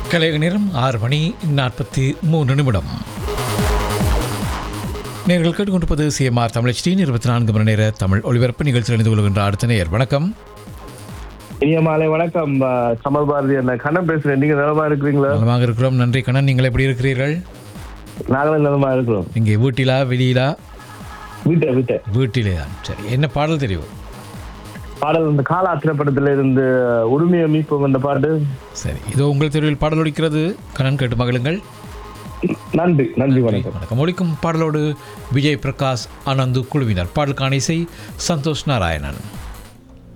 கலைய நேரம் ஆறு மணி நாற்பத்தி மூன்று நிமிடம் நேர்கள் கேட்டுக்கொண்டிருப்பது சிஎம்ஆர் தமிழ் டி இருபத்தி நான்கு மணி நேர தமிழ் ஒளிபரப்பு நிகழ்ச்சியில் இணைந்து கொள்கின்ற அடுத்த நேயர் வணக்கம் இனிய மாலை வணக்கம் ஆ, கமல் பாரதி என்ன கண்ணன் பேசுறேன் நீங்க நலமா இருக்கிறீங்களா நலமாக இருக்கிறோம் நன்றி கண்ணன் நீங்கள் எப்படி இருக்கிறீர்கள் நாங்களும் நலமா இருக்கிறோம் இங்கே வீட்டிலா வெளியிலா வீட்டை வீட்டை வீட்டிலே தான் சரி என்ன பாடல் தெரியும் பாடல் இந்த காலா திரைப்படத்துல இருந்து உரிமையை மீட்போம் அந்த பாட்டு சரி இதோ உங்கள் தெருவில் பாடல் ஒலிக்கிறது கண்ணன் கேட்டு மகளுங்கள் நன்றி நன்றி வணக்கம் வணக்கம் ஒலிக்கும் பாடலோடு விஜய் பிரகாஷ் ஆனந்து குழுவினர் பாடலுக்கான இசை சந்தோஷ் நாராயணன்